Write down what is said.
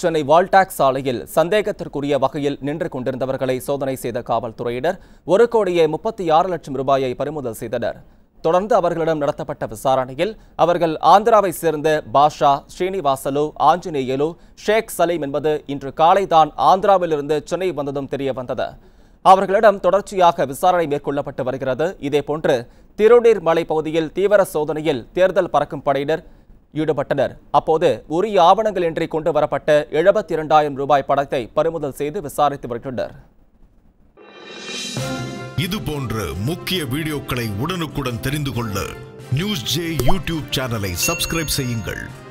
Chennai wall tax சாலையில் சந்தேகத்திற்குரிய வகையில் நின்று கொண்டிருந்தவர்களை சோதனை செய்த காவல்துறையினர் ஒரு கோடியே முப்பத்தி ஆறு லட்சம் ரூபாயை பறிமுதல் செய்தனர் தொடர்ந்து அவர்களிடம் நடத்தப்பட்ட விசாரணையில் அவர்கள் ஆந்திராவை சேர்ந்த பாஷா ஸ்ரீனிவாசலு ஆஞ்சநேயலு ஷேக் சலீம் என்பது இன்று காலை தான் ஆந்திராவிலிருந்து சென்னை வந்ததும் தெரிய வந்தது அவர்களிடம் தொடர்ச்சியாக விசாரணை மேற்கொள்ளப்பட்டு வருகிறது இதேபோன்று திருநீர்மலை பகுதியில் தீவிர சோதனையில் தேர்தல் பறக்கும் படையினர் ஈடுபட்டனர் அப்போது உரிய ஆவணங்கள் இன்றி கொண்டு வரப்பட்ட எழுபத்தி இரண்டாயிரம் ரூபாய் பணத்தை பறிமுதல் செய்து விசாரித்து வருகின்றனர் இது போன்ற முக்கிய வீடியோக்களை உடனுக்குடன் தெரிந்து கொள்ள நியூஸ் ஜே யூடியூப் சேனலை சப்ஸ்கிரைப் செய்யுங்கள்